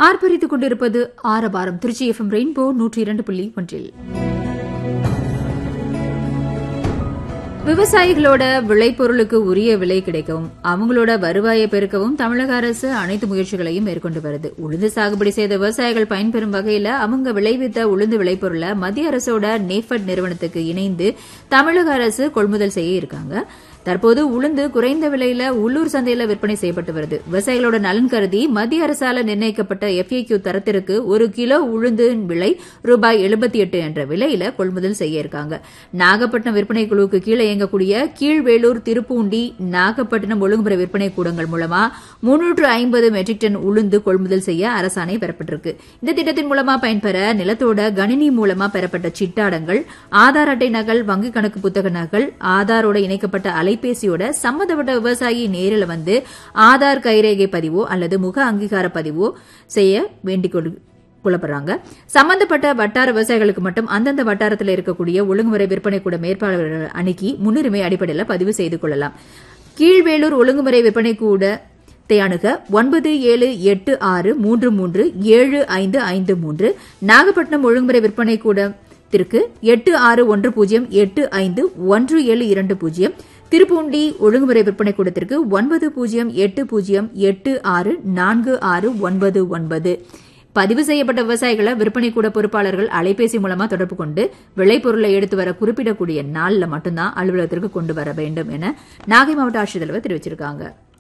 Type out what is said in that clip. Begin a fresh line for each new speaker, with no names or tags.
ஆர்ப்பரித்துக் கொண்டிருப்பது ஆரவாரம் Trichy FM rainbow நூற்றி இரண்டு புள்ளி ஒன்றில் விவசாயிகளோட விளைபொருளுக்கு உரிய விலை கிடைக்கவும் அவங்களோட வருவாயை பெருக்கவும் தமிழக அரசு அனைத்து முயற்சிகளையும் மேற்கொண்டு வருது உளுந்து சாகுபடி செய்த விவசாயிகள் பயன்பெறும் வகையில அவங்க விளைவித்த உளுந்து விளைபொருளை மத்திய அரசோட நேஃபட் நிறுவனத்துக்கு இணைந்து தமிழக அரசு கொள்முதல் செய்ய இருக்காங்க தற்போது உளுந்து குறைந்த விலையில உள்ளூர் சந்தையில விற்பனை செய்யப்பட்டு வருது விவசாயிகளோட நலன் கருதி மத்திய அரசால நிர்ணயிக்கப்பட்ட எஃப்ஏக்யூ தரத்திற்கு ஒரு கிலோ உளுந்து விலை ரூபாய் எழுபத்தி எட்டு என்ற விலையில கொள்முதல் செய்ய இருக்காங்க நாகப்பட்டினம் விற்பனை குழுவுக்கு கீழே இயங்கக்கூடிய கீழ்வேலூர் திருப்பூண்டி நாகப்பட்டினம் ஒழுங்குமுறை விற்பனை கூடங்கள் மூலமா முன்னூற்று ஐம்பது மெட்ரிக் டன் உளுந்து கொள்முதல் செய்ய அரசாணை பெறப்பட்டிருக்கு இந்த திட்டத்தின் மூலமா பயன்பெற நிலத்தோட கணினி மூலமா பெறப்பட்ட சிட்டாடங்கள் ஆதார் அட்டை நகல் வங்கிக் கணக்கு புத்தக நகல் ஆதாரோட இணைக்கப்பட்ட அலைபேசியோட சம்பந்தப்பட்ட விவசாயி நேரில் வந்து ஆதார் கைரேகை பதிவோ அல்லது முக அங்கீகார பதிவோ செய்ய வேண்டிக் கொள்- கொள்ளப்படுறாங்க சம்பந்தப்பட்ட வட்டார விவசாயிகளுக்கு மட்டும் அந்தந்த வட்டாரத்தில் இருக்கக்கூடிய ஒழுங்குமுறை விற்பனை கூட மேற்பாளர்கள் அணுகி முன்னுரிமை அடிப்படையில் பதிவு செய்து கொள்ளலாம் கீழ்வேலூர் ஒழுங்குமுறை விற்பனை கூட அணுக ஒன்பது ஏழு எட்டு ஆறு மூன்று மூன்று ஏழு ஐந்து ஐந்து மூன்று நாகப்பட்டினம் ஒழுங்குமுறை விற்பனை கூடத்திற்கு எட்டு ஆறு ஒன்று பூஜ்ஜியம் எட்டு ஐந்து ஒன்று ஏழு இரண்டு பூஜ்ஜியம் திருப்பூண்டி ஒழுங்குமுறை விற்பனை கூடத்திற்கு ஒன்பது பூஜ்ஜியம் எட்டு பூஜ்ஜியம் எட்டு ஆறு நான்கு ஆறு ஒன்பது ஒன்பது பதிவு செய்யப்பட்ட விவசாயிகளை விற்பனை கூட பொறுப்பாளர்கள் அலைபேசி மூலமா தொடர்பு கொண்டு விளைபொருளை எடுத்து வர குறிப்பிடக்கூடிய நாள்ல மட்டும்தான் அலுவலகத்திற்கு கொண்டு வர வேண்டும் என நாகை மாவட்ட ஆட்சித்தலைவர் தெரிவிச்சிருக்காங்க